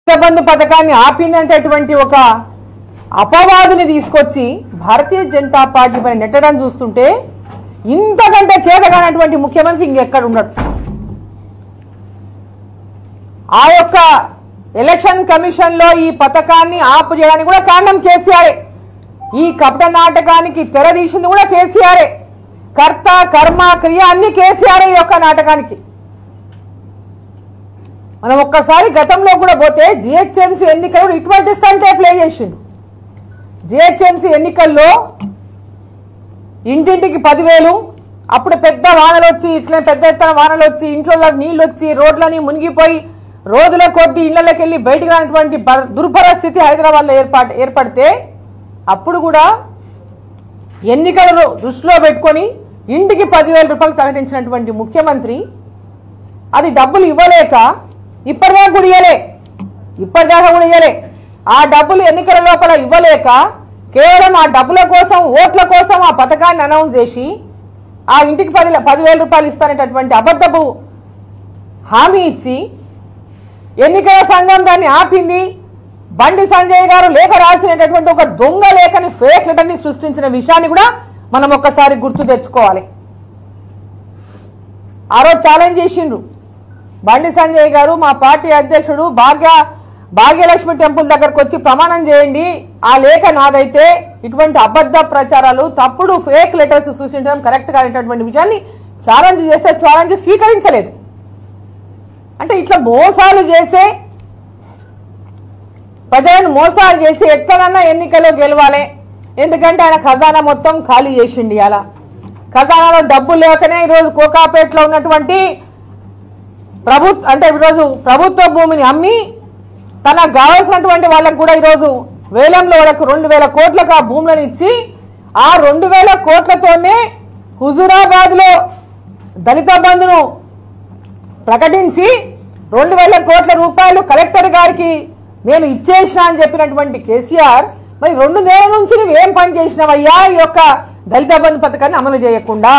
బంధు పథకాన్ని ఆపిందంటేటువంటి ఒక అపవాదుని తీసుకొచ్చి భారతీయ జనతా పార్టీ పైన నెట్టడం చూస్తుంటే ఇంతకంటే చేతగానటువంటి ముఖ్యమంత్రి ఇంకెక్కడ ఉండడు ఆ యొక్క ఎలక్షన్ కమిషన్ లో ఈ పథకాన్ని ఆపు చేయడానికి కూడా కారణం కేసీఆర్ ఈ కపట నాటకానికి తెర తీసింది కూడా కేసీఆర్ కర్త కర్మ క్రియ అన్ని కేసీఆర్ ఈ యొక్క నాటకానికి మనం ఒక్కసారి గతంలో కూడా పోతే జిహెచ్ఎంసీ ఎన్నికలు ఇటువంటి స్టంటే ప్లే చేసిండు జిహెచ్ఎంసీ ఎన్నికల్లో ఇంటింటికి పదివేలు అప్పుడు పెద్ద వానలు వచ్చి ఇట్లా పెద్ద ఎత్తున వానలు వచ్చి ఇంట్లో నీళ్ళు వచ్చి రోడ్లని మునిగిపోయి రోజుల కొద్ది ఇళ్లలోకి వెళ్ళి బయటకు రానటువంటి బ- దుర్భర హైదరాబాద్లో ఏర్పాటు ఏర్పడితే అప్పుడు కూడా ఎన్నికలను దృష్టిలో పెట్టుకొని ఇంటికి పదివేల రూపాయలు ప్రకటించినటువంటి ముఖ్యమంత్రి అది డబ్బులు ఇవ్వలేక ఇప్పటిదాకా కూడా ఇవ్వలే ఇప్పటిదాకా కూడా ఇవ్వలే ఆ డబ్బులు ఎన్నికల లోపల ఇవ్వలేక కేవలం ఆ డబ్బుల కోసం ఓట్ల కోసం ఆ పథకాన్ని అనౌన్స్ చేసి ఆ ఇంటికి పది పదివేల రూపాయలు ఇస్తానేటటువంటి అబద్ధపు హామీ ఇచ్చి ఎన్నికల సంఘం దాన్ని ఆపింది బండి సంజయ్ గారు లేఖ రాసినటువంటి ఒక దొంగ లేఖని ఫేక్ లెటర్ని సృష్టించిన విషయాన్ని కూడా మనం ఒక్కసారి గుర్తు తెచ్చుకోవాలి ఆ రోజు ఛాలెంజ్ చేసిండ్రు బండి సంజయ్ గారు మా పార్టీ అధ్యక్షుడు భాగ్య భాగ్యలక్ష్మి టెంపుల్ దగ్గరకు వచ్చి ప్రమాణం చేయండి ఆ లేఖ నాదైతే ఇటువంటి అబద్ధ ప్రచారాలు తప్పుడు ఫేక్ లెటర్స్ సృష్టించడం కరెక్ట్ కానిటువంటి విషయాన్ని ఛాలెంజ్ చేస్తే ఛాలెంజ్ స్వీకరించలేదు అంటే ఇట్లా మోసాలు చేసే ప్రజలను మోసాలు చేసి ఎట్లనన్నా ఎన్నికల్లో గెలవాలి ఎందుకంటే ఆయన ఖజానా మొత్తం ఖాళీ చేసిండి అలా ఖజానాలో డబ్బులు లేకనే ఈరోజు కోకాపేటలో ఉన్నటువంటి ప్రభుత్వ అంటే ఈరోజు ప్రభుత్వ భూమిని అమ్మి తనకు కావాల్సినటువంటి వాళ్ళకు కూడా ఈరోజు వేలంలో వాళ్ళకు రెండు వేల కోట్లకు ఆ భూములను ఇచ్చి ఆ రెండు వేల కోట్లతోనే హుజురాబాద్ లో దళిత బంధును ప్రకటించి రెండు వేల కోట్ల రూపాయలు కలెక్టర్ గారికి నేను ఇచ్చేసిన అని చెప్పినటువంటి కేసీఆర్ మరి రెండు నెలల నుంచి నువ్వు ఏం పని చేసినావయ్యా ఈ యొక్క దళిత బంధు పథకాన్ని అమలు చేయకుండా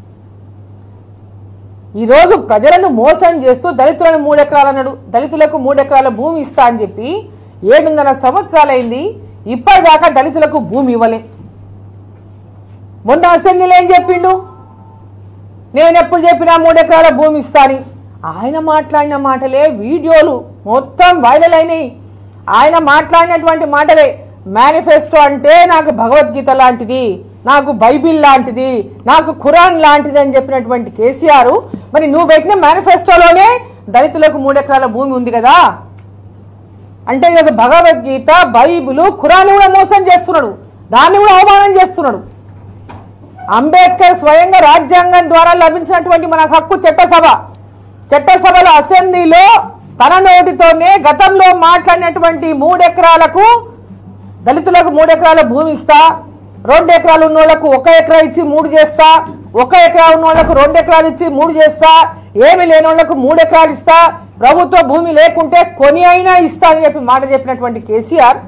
ఈ రోజు ప్రజలను మోసం చేస్తూ దళితులను మూడు ఎకరాలు అన్నాడు దళితులకు మూడు ఎకరాల భూమి ఇస్తా అని చెప్పి ఏడున్నర సంవత్సరాలైంది ఇప్పటిదాకా దళితులకు భూమి ఇవ్వలే మొన్న అసెంబ్లీలో ఏం చెప్పిండు నేను ఎప్పుడు చెప్పినా మూడు ఎకరాల భూమి ఇస్తాని ఆయన మాట్లాడిన మాటలే వీడియోలు మొత్తం వైరల్ అయినాయి ఆయన మాట్లాడినటువంటి మాటలే మేనిఫెస్టో అంటే నాకు భగవద్గీత లాంటిది నాకు బైబిల్ లాంటిది నాకు ఖురాన్ లాంటిది అని చెప్పినటువంటి కేసీఆర్ మరి నువ్వు పెట్టిన మేనిఫెస్టోలోనే దళితులకు మూడు ఎకరాల భూమి ఉంది కదా అంటే ఇక భగవద్గీత బైబిల్ ఖురాన్ కూడా మోసం చేస్తున్నాడు దాన్ని కూడా అవమానం చేస్తున్నాడు అంబేద్కర్ స్వయంగా రాజ్యాంగం ద్వారా లభించినటువంటి మన హక్కు చట్టసభ చట్టసభలో అసెంబ్లీలో తన నోటితోనే గతంలో మాట్లాడినటువంటి మూడెకరాలకు దళితులకు మూడు ఎకరాల భూమి ఇస్తా రెండు ఎకరాలు ఉన్న వాళ్ళకు ఒక ఎకరా ఇచ్చి మూడు చేస్తా ఒక ఎకరా ఉన్న వాళ్ళకు రెండు ఎకరాలు ఇచ్చి మూడు చేస్తా ఏమి లేని వాళ్ళకు మూడు ఎకరాలు ఇస్తా ప్రభుత్వ భూమి లేకుంటే కొని అయినా ఇస్తా అని చెప్పి మాట చెప్పినటువంటి కేసీఆర్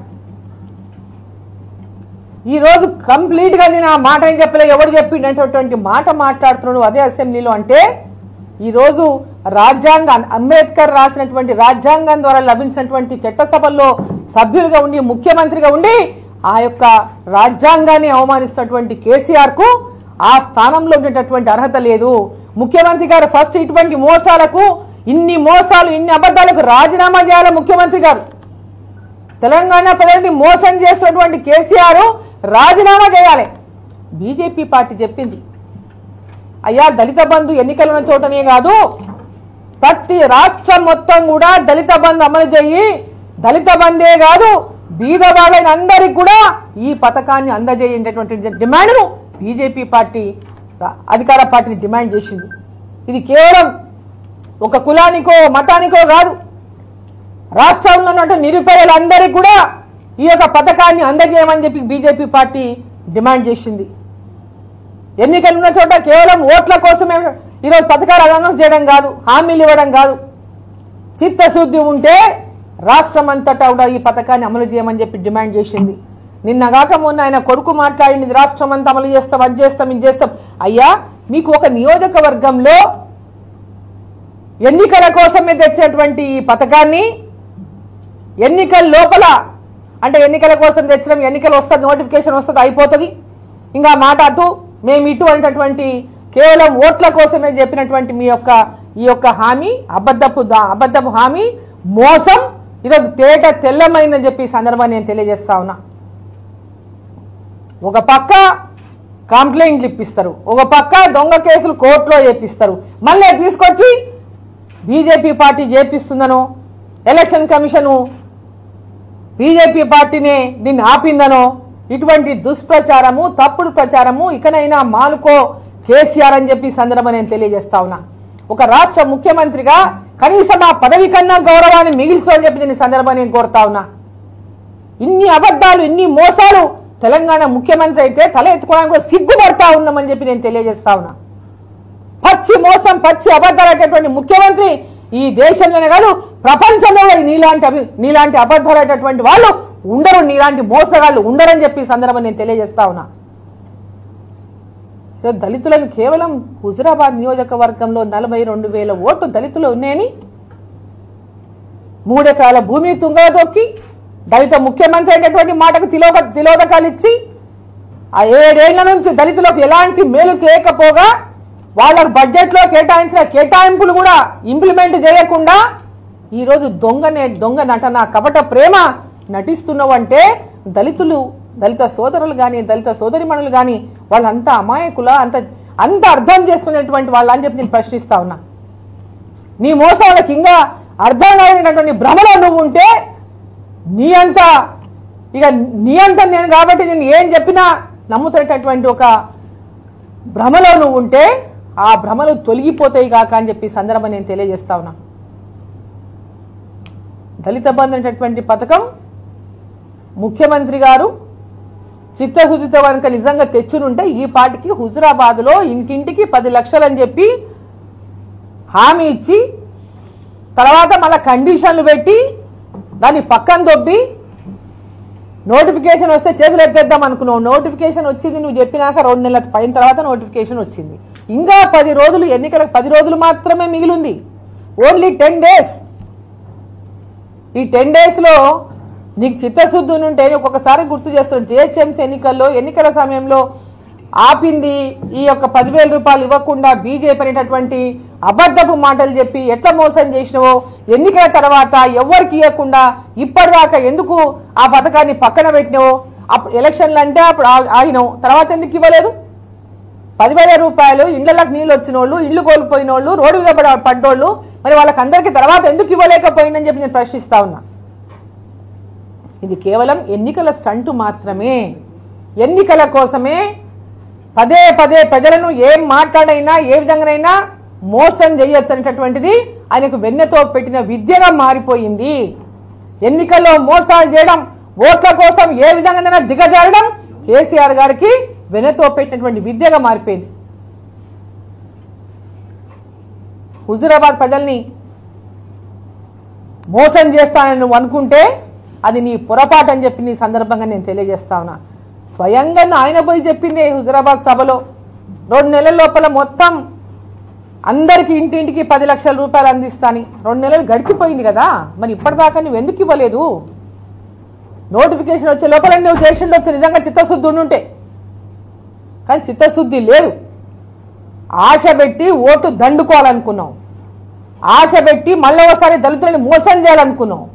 ఈ రోజు కంప్లీట్ గా నేను ఆ మాట ఏం చెప్పలే ఎవరు చెప్పిండేటటువంటి మాట మాట్లాడుతున్నాడు అదే అసెంబ్లీలో అంటే ఈ రోజు రాజ్యాంగ అంబేద్కర్ రాసినటువంటి రాజ్యాంగం ద్వారా లభించినటువంటి చట్టసభల్లో సభ్యులుగా ఉండి ముఖ్యమంత్రిగా ఉండి ఆ యొక్క రాజ్యాంగాన్ని అవమానిస్తున్నటువంటి కేసీఆర్ కు ఆ స్థానంలో ఉండేటటువంటి అర్హత లేదు ముఖ్యమంత్రి గారు ఫస్ట్ ఇటువంటి మోసాలకు ఇన్ని మోసాలు ఇన్ని అబద్ధాలకు రాజీనామా చేయాలి ముఖ్యమంత్రి గారు తెలంగాణ ప్రజల్ని మోసం చేసినటువంటి కేసీఆర్ రాజీనామా చేయాలి బీజేపీ పార్టీ చెప్పింది అయ్యా దళిత బంధు ఎన్నికలు ఉన్న చోటనే కాదు ప్రతి రాష్ట్రం మొత్తం కూడా దళిత బంధు అమలు చేయి దళిత బందే కాదు బీద వాళ్ళైన అందరికి కూడా ఈ పథకాన్ని అందజేయేటటువంటి డిమాండ్ను బీజేపీ పార్టీ రా- అధికార పార్టీని డిమాండ్ చేసింది ఇది కేవలం ఒక కులానికో మతానికో కాదు రాష్ట్రంలో ఉన్నటువంటి నిరుపేదలందరికీ కూడా ఈ యొక్క పథకాన్ని అందజేయమని చెప్పి బీజేపీ పార్టీ డిమాండ్ చేసింది ఎన్నికలు ఉన్న చోట కేవలం ఓట్ల కోసమే ఈరోజు పథకాలు అనౌన్స్ చేయడం కాదు హామీలు ఇవ్వడం కాదు చిత్తశుద్ధి ఉంటే రాష్ట్రం అంతటా కూడా ఈ పథకాన్ని అమలు చేయమని చెప్పి డిమాండ్ చేసింది నిన్నగాక మొన్న ఆయన కొడుకు మాట్లాడింది ఇది రాష్ట్రం అంతా అమలు చేస్తాం అది చేస్తాం ఇది చేస్తాం అయ్యా మీకు ఒక నియోజకవర్గంలో ఎన్నికల కోసమే తెచ్చినటువంటి ఈ పథకాన్ని ఎన్నికల లోపల అంటే ఎన్నికల కోసం తెచ్చడం ఎన్నికలు వస్తుంది నోటిఫికేషన్ వస్తుంది అయిపోతుంది ఇంకా మాట అటు మేము ఇటు అనేటటువంటి కేవలం ఓట్ల కోసమే చెప్పినటువంటి మీ యొక్క ఈ యొక్క హామీ అబద్ధపు దా- అబద్ధపు హామీ మోసం ఈరోజు తేట తెల్లమైందని చెప్పి ఈ సందర్భాన్ని నేను తెలియజేస్తా ఉన్నా ఒక పక్క కంప్లైంట్లు ఇప్పిస్తారు ఒక పక్క దొంగ కేసులు కోర్టులో చేపిస్తారు మళ్ళీ తీసుకొచ్చి బీజేపీ పార్టీ చేపిస్తుందనో ఎలక్షన్ కమిషను బీజేపీ పార్టీనే దీన్ని ఆపిందనో ఇటువంటి దుష్ప్రచారము తప్పుడు ప్రచారము ఇకనైనా మానుకో కేసీఆర్ అని చెప్పి ఈ సందర్భం నేను తెలియజేస్తా ఉన్నా ఒక రాష్ట్ర ముఖ్యమంత్రిగా కనీసం ఆ పదవి కన్నా గౌరవాన్ని మిగిల్చు అని చెప్పి నేను ఈ సందర్భం నేను కోరుతా ఉన్నా ఇన్ని అబద్ధాలు ఇన్ని మోసాలు తెలంగాణ ముఖ్యమంత్రి అయితే తల ఎత్తుకోవడానికి కూడా సిగ్గుపడతా ఉన్నామని చెప్పి నేను తెలియజేస్తా ఉన్నా పచ్చి మోసం పచ్చి అబద్ధాలు అనేటటువంటి ముఖ్యమంత్రి ఈ దేశంలోనే కాదు ప్రపంచంలో కూడా నీలాంటి అభి నీలాంటి అబద్ధాలు అనేటటువంటి వాళ్ళు ఉండరు నీలాంటి మోసగాళ్ళు ఉండరని చెప్పి ఈ సందర్భం నేను తెలియజేస్తా ఉన్నా ఈరోజు దళితులను కేవలం హుజురాబాద్ నియోజకవర్గంలో నలభై రెండు వేల ఓట్లు దళితులు ఉన్నాయని మూడెకరాల భూమి తుంగలో దొక్కి దళిత ముఖ్యమంత్రి అనేటువంటి మాటకు తిలోక తిలోదకాలు ఇచ్చి ఆ ఏడేళ్ల నుంచి దళితులకు ఎలాంటి మేలు చేయకపోగా వాళ్ళకు బడ్జెట్లో కేటాయించిన కేటాయింపులు కూడా ఇంప్లిమెంట్ చేయకుండా ఈరోజు దొంగనే దొంగ నటన కపట ప్రేమ నటిస్తున్నావంటే దళితులు దళిత సోదరులు కానీ దళిత సోదరిమణులు కానీ వాళ్ళంతా అమాయకుల అంత అంత అర్థం చేసుకునేటువంటి వాళ్ళు అని చెప్పి నేను ప్రశ్నిస్తా ఉన్నా నీ మోసం వాళ్ళకి ఇంకా అర్థం కానిటువంటి భ్రమలో నువ్వు ఉంటే నీ అంత ఇక నీ అంత నేను కాబట్టి నేను ఏం చెప్పినా నమ్ముతున్నటువంటి ఒక భ్రమలో నువ్వు ఉంటే ఆ భ్రమలు తొలగిపోతాయి కాక అని చెప్పి ఈ సందర్భం నేను తెలియజేస్తా ఉన్నా దళిత బంధు అనేటటువంటి పథకం ముఖ్యమంత్రి గారు చిత్తశుద్ధితో కనుక నిజంగా తెచ్చునుంటే ఈ పాటికి హుజురాబాద్లో ఇంటింటికి పది లక్షలు అని చెప్పి హామీ ఇచ్చి తర్వాత మళ్ళీ కండిషన్లు పెట్టి దాన్ని పక్కన దొబ్బి నోటిఫికేషన్ వస్తే చేతులు ఎత్తేద్దాం అనుకున్నావు నోటిఫికేషన్ వచ్చింది నువ్వు చెప్పినాక రెండు నెలల పైన తర్వాత నోటిఫికేషన్ వచ్చింది ఇంకా పది రోజులు ఎన్నికలకు పది రోజులు మాత్రమే మిగిలింది ఓన్లీ టెన్ డేస్ ఈ టెన్ డేస్లో నీకు చిత్తశుద్ధి ఉంటే ఒక్కొక్కసారి గుర్తు చేస్తాను జిహెచ్ఎంసీ ఎన్నికల్లో ఎన్నికల సమయంలో ఆపింది ఈ యొక్క పదివేల రూపాయలు ఇవ్వకుండా బీజేపీ అనేటటువంటి అబద్ధపు మాటలు చెప్పి ఎట్లా మోసం చేసినవో ఎన్నికల తర్వాత ఎవరికి ఇవ్వకుండా ఇప్పటిదాకా ఎందుకు ఆ పథకాన్ని పక్కన పెట్టినవో అప్పుడు ఎలక్షన్లు అంటే అప్పుడు ఆ- ఆగినావు తర్వాత ఎందుకు ఇవ్వలేదు పదివేల రూపాయలు ఇళ్లకు నీళ్ళు వచ్చిన వాళ్ళు ఇల్లు కోల్పోయిన వాళ్ళు రోడ్డు మీద పడ- పడ్డోళ్ళు మరి వాళ్ళకి అందరికీ తర్వాత ఎందుకు ఇవ్వలేకపోయిందని చెప్పి నేను ప్రశ్నిస్తా ఉన్నా ఇది కేవలం ఎన్నికల స్టంటు మాత్రమే ఎన్నికల కోసమే పదే పదే ప్రజలను ఏం మాట్లాడైనా ఏ విధంగానైనా మోసం చేయొచ్చు అనేటటువంటిది ఆయనకు వెన్నెతో పెట్టిన విద్యగా మారిపోయింది ఎన్నికల్లో మోసాలు చేయడం ఓట్ల కోసం ఏ విధంగానైనా దిగజారడం కేసీఆర్ గారికి వెనతో పెట్టినటువంటి విద్యగా మారిపోయింది హుజురాబాద్ ప్రజల్ని మోసం చేస్తానని నువ్వు అనుకుంటే అది నీ పొరపాటు అని చెప్పి నీ సందర్భంగా నేను తెలియజేస్తా ఉన్నా స్వయంగా ఆయన పోయి చెప్పింది హుజురాబాద్ సభలో రెండు నెలల లోపల మొత్తం అందరికి ఇంటింటికి పది లక్షల రూపాయలు అందిస్తాని రెండు నెలలు గడిచిపోయింది కదా మరి ఇప్పటిదాకా నువ్వు ఎందుకు ఇవ్వలేదు నోటిఫికేషన్ వచ్చే లోపల నువ్వు చేసిండొచ్చు నిజంగా చిత్తశుద్ధి ఉండుంటే కానీ చిత్తశుద్ధి లేదు ఆశ పెట్టి ఓటు దండుకోవాలనుకున్నావు ఆశ పెట్టి మళ్ళీ ఒకసారి దళితులను మోసం చేయాలనుకున్నావు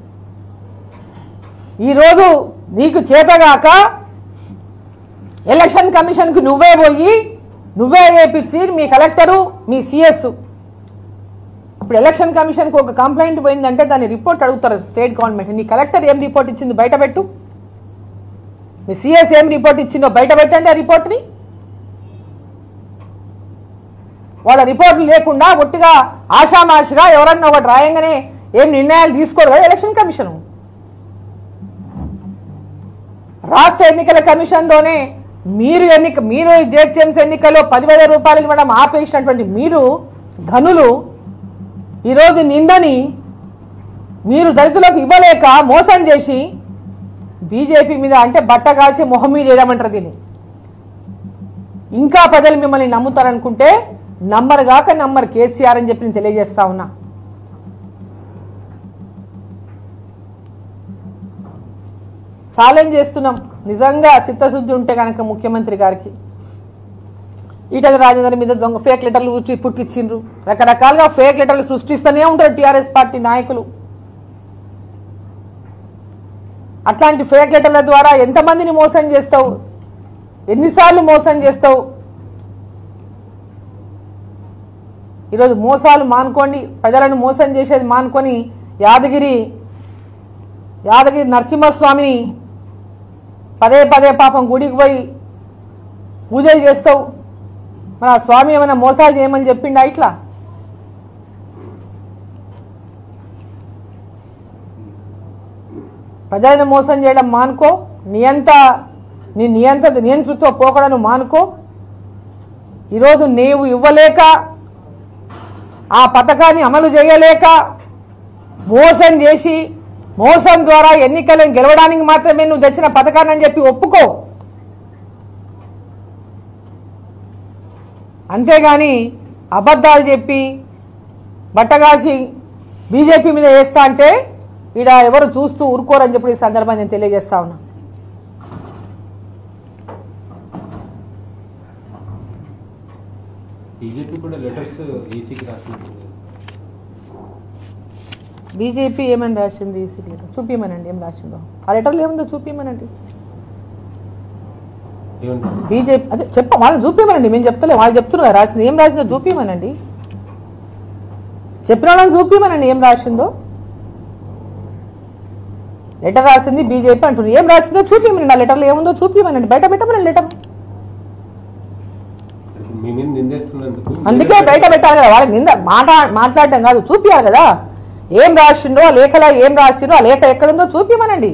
ఈరోజు నీకు చేతగాక ఎలక్షన్ కమిషన్కి నువ్వే పోయి నువ్వే వేపించి మీ కలెక్టరు మీ సిఎస్ ఇప్పుడు ఎలక్షన్ కమిషన్కి ఒక కంప్లైంట్ పోయిందంటే దాని రిపోర్ట్ అడుగుతారు స్టేట్ గవర్నమెంట్ నీ కలెక్టర్ ఏం రిపోర్ట్ ఇచ్చింది బయట పెట్టు మీ సిఎస్ ఏం రిపోర్ట్ ఇచ్చిందో బయట పెట్టండి ఆ రిపోర్ట్ని వాళ్ళ రిపోర్ట్లు లేకుండా ఒట్టిగా ఆషామాషిగా ఎవరన్నా ఒకటి రాయంగానే ఏం నిర్ణయాలు తీసుకోరు కదా ఎలక్షన్ కమిషన్ రాష్ట్ర ఎన్నికల కమిషన్తోనే మీరు ఎన్నిక మీరు జేహెచ్ఎంసీ ఎన్నికల్లో పదివేల రూపాయలు ఇవ్వడం ఆపేసినటువంటి మీరు ధనులు ఈరోజు నిందని మీరు దళితులకు ఇవ్వలేక మోసం చేసి బీజేపీ మీద అంటే బట్ట కాల్చి మొహం మీద వేయడమంటారు దీన్ని ఇంకా ప్రజలు మిమ్మల్ని నమ్ముతారనుకుంటే నమ్మరు గాక నమ్మరు కేసీఆర్ అని చెప్పి నేను తెలియజేస్తా ఉన్నా ఛాలెంజ్ చేస్తున్నాం నిజంగా చిత్తశుద్ధి ఉంటే కనుక ముఖ్యమంత్రి గారికి ఈటల రాజేందర్ మీద దొంగ ఫేక్ లెటర్లు పుట్టి పుట్టించిండ్రు రకరకాలుగా ఫేక్ లెటర్లు సృష్టిస్తూనే ఉంటారు టీఆర్ఎస్ పార్టీ నాయకులు అట్లాంటి ఫేక్ లెటర్ల ద్వారా ఎంతమందిని మోసం చేస్తావు ఎన్నిసార్లు మోసం చేస్తావు ఈరోజు మోసాలు మానుకోండి ప్రజలను మోసం చేసేది మానుకొని యాదగిరి యాదగిరి నరసింహస్వామిని పదే పదే పాపం గుడికి పోయి పూజలు చేస్తావు మరి ఆ స్వామి ఏమైనా మోసాలు చేయమని చెప్పిండా ఇట్లా ప్రజలను మోసం చేయడం మానుకో నియంత నీ నియంత నియంతృత్వ పోకడను మానుకో ఈరోజు నీవు ఇవ్వలేక ఆ పథకాన్ని అమలు చేయలేక మోసం చేసి మోసం ద్వారా ఎన్నికలను గెలవడానికి మాత్రమే నువ్వు తెచ్చిన పథకాన్ని అని చెప్పి ఒప్పుకో అంతేగాని అబద్ధాలు చెప్పి బట్టగాసి బీజేపీ మీద వేస్తా అంటే ఈడ ఎవరు చూస్తూ ఊరుకోరని చెప్పి ఈ సందర్భాన్ని నేను తెలియజేస్తా ఉన్నా బీజేపీ కూడా లెటర్స్ ఈసీకి రాసినట్టు బీజేపీ ఏమని రాసింది ఈ సీట్ లెటర్ చూపించమనండి ఏం రాసిందో ఆ లెటర్లో ఏముందో చూపించమనండి ఏమంటారు బీజేపీ అదే చెప్ప వాళ్ళు చూపించమనండి మేము చెప్తలేం వాళ్ళు చెప్తున్నారు కదా రాసింది ఏం రాసిందో చూపించమనండి చెప్పిన వాళ్ళని చూపించమనండి ఏం రాసిందో లెటర్ రాసింది బీజేపీ అంటున్నారు ఏం రాసిందో చూపించమనండి ఆ లెటర్లో ఏముందో చూపించమనండి బయట పెట్టమనండి లెటర్ మీ మీద నిందేస్తున్నందుకు అందుకే బయట పెట్టాలి కదా వాళ్ళకి నింద మాట మాట్లాడటం కాదు చూపించాలి కదా ఏం రాసిండో ఆ లేఖలో ఏం రాసిండో ఆ లేఖ ఎక్కడుందో చూపించమనండి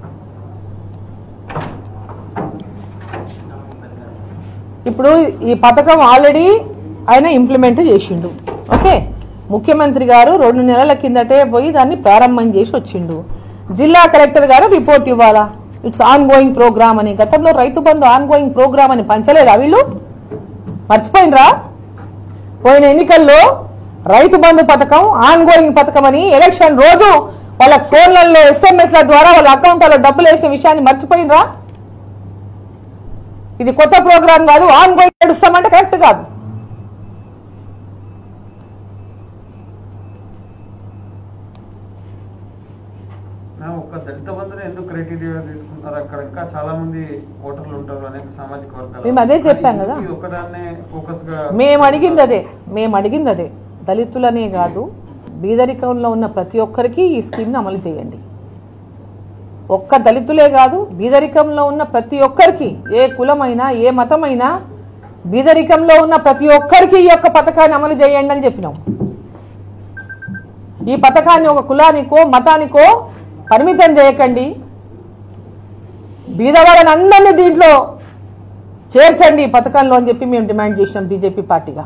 ఇప్పుడు ఈ పథకం ఆల్రెడీ ఆయన ఇంప్లిమెంట్ చేసిండు ఓకే ముఖ్యమంత్రి గారు రెండు నెలల కిందటే పోయి దాన్ని ప్రారంభం చేసి వచ్చిండు జిల్లా కలెక్టర్ గారు రిపోర్ట్ ఇవ్వాలా ఇట్స్ ఆన్ గోయింగ్ ప్రోగ్రామ్ అని గతంలో రైతు బంధు ఆన్ గోయింగ్ ప్రోగ్రామ్ అని పంచలేదా వీళ్ళు మర్చిపోయినరా పోయిన ఎన్నికల్లో రైతు బంధు పథకం ఆన్ గోయింగ్ పథకం అని ఎలక్షన్ రోజు వాళ్ళ ఫోన్లలో ఎస్ఎంఎస్ల ద్వారా వాళ్ళ అకౌంట్లలో డబ్బులు వేసే విషయాన్ని మర్చిపోయినరా ఇది కొత్త ప్రోగ్రాం కాదు ఆన్ గోయింగ్ నడుస్తామంటే కరెక్ట్ కాదు మేడం, ఒక్క దళిత బంధుని ఎందుకు క్రైటీరియా తీసుకుంటారు అక్కడ ఇంకా చాలా మంది ఓటర్లు ఉంటారు అనేక సామాజిక వర్గాలు మేము అదే చెప్పాం కదా. ఇది ఒక్కదాన్నే ఫోకస్ గా మేము అడిగింది అదే మేము అడిగింది అదే దళితులనే కాదు బీదరికంలో ఉన్న ప్రతి ఒక్కరికి ఈ స్కీమ్ని అమలు చేయండి ఒక్క దళితులే కాదు బీదరికంలో ఉన్న ప్రతి ఒక్కరికి ఏ కులమైనా ఏ మతమైనా బీదరికంలో ఉన్న ప్రతి ఒక్కరికి ఈ యొక్క పథకాన్ని అమలు చేయండి అని చెప్పినాం ఈ పథకాన్ని ఒక కులానికో మతానికో పరిమితం చేయకండి బీదవాళ్ళని అందరినీ దీంట్లో చేర్చండి ఈ పథకంలో అని చెప్పి మేము డిమాండ్ చేసినాం బీజేపీ పార్టీగా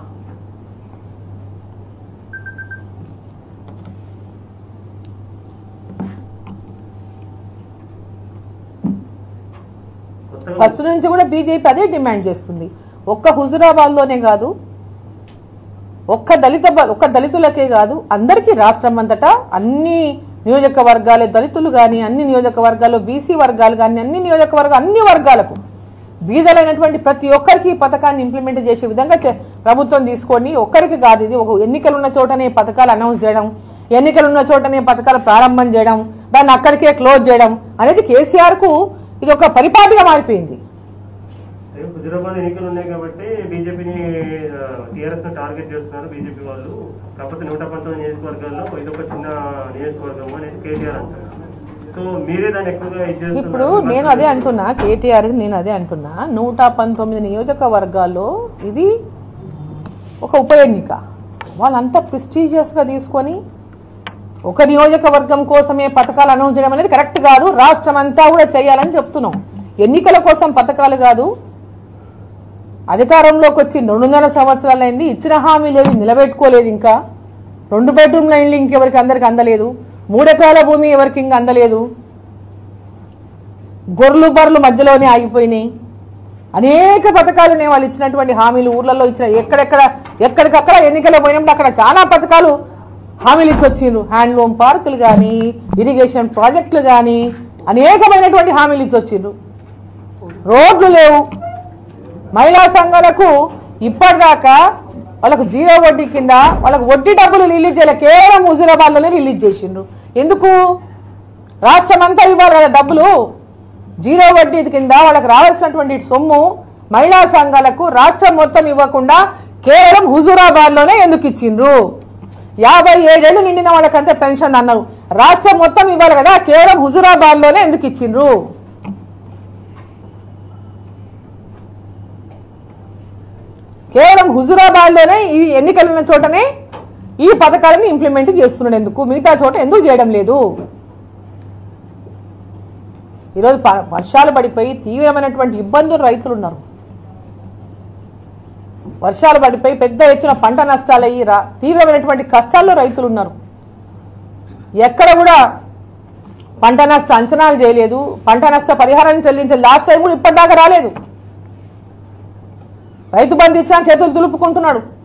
కొత్తగా ఫస్ట్ నుంచి కూడా బీజేపీ అదే డిమాండ్ చేస్తుంది ఒక్క హుజురాబాద్లోనే కాదు ఒక్క దళిత బ- ఒక్క దళితులకే కాదు అందరికీ రాష్ట్రం అంతటా అన్ని నియోజకవర్గాలు దళితులు కానీ అన్ని నియోజకవర్గాలు బీసీ వర్గాలు కానీ అన్ని నియోజకవర్గాలు అన్ని వర్గాలకు బీదలైనటువంటి ప్రతి ఒక్కరికి ఈ పథకాన్ని ఇంప్లిమెంట్ చేసే విధంగా చే- ప్రభుత్వం తీసుకొని ఒక్కరికి కాదు ఇది ఒక ఎన్నికలు ఉన్న చోటనే ఈ పథకాలు అనౌన్స్ చేయడం ఎన్నికలు ఉన్న చోటనే పథకాలు ప్రారంభం చేయడం దాన్ని అక్కడికే క్లోజ్ చేయడం అనేది కేసీఆర్ కు ఇది ఒక పరిపాటిగా మారిపోయింది రేపు హుజురాబాద్ ఎన్నికలు ఉన్నాయి కాబట్టి బీజేపీని టీఆర్ఎస్ ను టార్గెట్ చేస్తున్నారు బీజేపీ వాళ్ళు కాకపోతే నూట పంతొమ్మిది నియోజకవర్గాల్లో ఇదొక చిన్న నియోజకవర్గం అనేది కేటీఆర్ అంటారు సో మీరే దాన్ని ఎక్కువగా ఇది చేస్తున్నారు. ఇప్పుడు నేను అదే అంటున్నా కేటీఆర్ నేను అదే అంటున్నా నూట పంతొమ్మిది నియోజకవర్గాల్లో ఇది ఒక ఉప ఎన్నిక వాళ్ళంతా prestigious గా తీసుకొని ఒక నియోజకవర్గం కోసమే పథకాలు అనౌన్స్ చేయడం అనేది కరెక్ట్ కాదు రాష్ట్రం అంతా కూడా చేయాలని చెప్తున్నాం ఎన్నికల కోసం పథకాలు కాదు అధికారంలోకి వచ్చి రెండున్నర సంవత్సరాలైంది ఇచ్చిన హామీలు ఏవి నిలబెట్టుకోలేదు ఇంకా రెండు బెడ్రూమ్ల ఇల్లు ఇంకెవరికి అందరికి అందలేదు మూడెకరాల భూమి ఎవరికి ఇంకా అందలేదు గొర్రెలు బర్రెలు మధ్యలోనే ఆగిపోయినాయి అనేక పథకాలు ఉన్నాయి వాళ్ళు ఇచ్చినటువంటి హామీలు ఊర్లలో ఇచ్చిన ఎక్కడెక్కడ ఎక్కడికక్కడ ఎన్నికలు పోయినప్పుడు అక్కడ చాలా పథకాలు హామీలు ఇచ్చి వచ్చిండ్రు హ్యాండ్లూమ్ పార్కులు కానీ ఇరిగేషన్ ప్రాజెక్టులు కానీ అనేకమైనటువంటి హామీలు ఇచ్చి వచ్చిండ్రు రోడ్లు లేవు మహిళా సంఘాలకు ఇప్పటిదాకా వాళ్ళకు జీరో వడ్డీ కింద వాళ్ళకు వడ్డీ డబ్బులు రిలీజ్ చేయలే కేవలం హుజూరాబాద్లోనే రిలీజ్ చేసిండ్రు ఎందుకు రాష్ట్రం అంతా ఇవ్వాలి కదా డబ్బులు జీరో వడ్డీ కింద వాళ్ళకి రావాల్సినటువంటి సొమ్ము మహిళా సంఘాలకు రాష్ట్రం మొత్తం ఇవ్వకుండా కేవలం హుజూరాబాద్లోనే ఎందుకు ఇచ్చిండ్రు యాభై ఏడేళ్లు నిండిన వాళ్ళకంతే పెన్షన్ అన్నారు రాష్ట్రం మొత్తం ఇవ్వాలి కదా కేవలం హుజూరాబాద్లోనే ఎందుకు ఇచ్చిండ్రు కేవలం హుజురాబాద్లోనే ఈ ఎన్నికలు ఉన్న చోటనే ఈ పథకాలను ఇంప్లిమెంట్ చేస్తున్నాడు ఎందుకు మిగతా చోట ఎందుకు చేయడం లేదు ఈరోజు ప- వర్షాలు పడిపోయి తీవ్రమైనటువంటి ఇబ్బందులు రైతులు ఉన్నారు వర్షాలు పడిపోయి పెద్ద ఎత్తున పంట నష్టాలు అయ్యి రా- తీవ్రమైనటువంటి కష్టాల్లో రైతులు ఉన్నారు ఎక్కడ కూడా పంట నష్ట అంచనాలు చేయలేదు పంట నష్ట పరిహారాన్ని చెల్లించే లాస్ట్ టైం కూడా ఇప్పటిదాకా రాలేదు రైతు బంధు ఇచ్చినా చేతులు దులుపుకుంటున్నాడు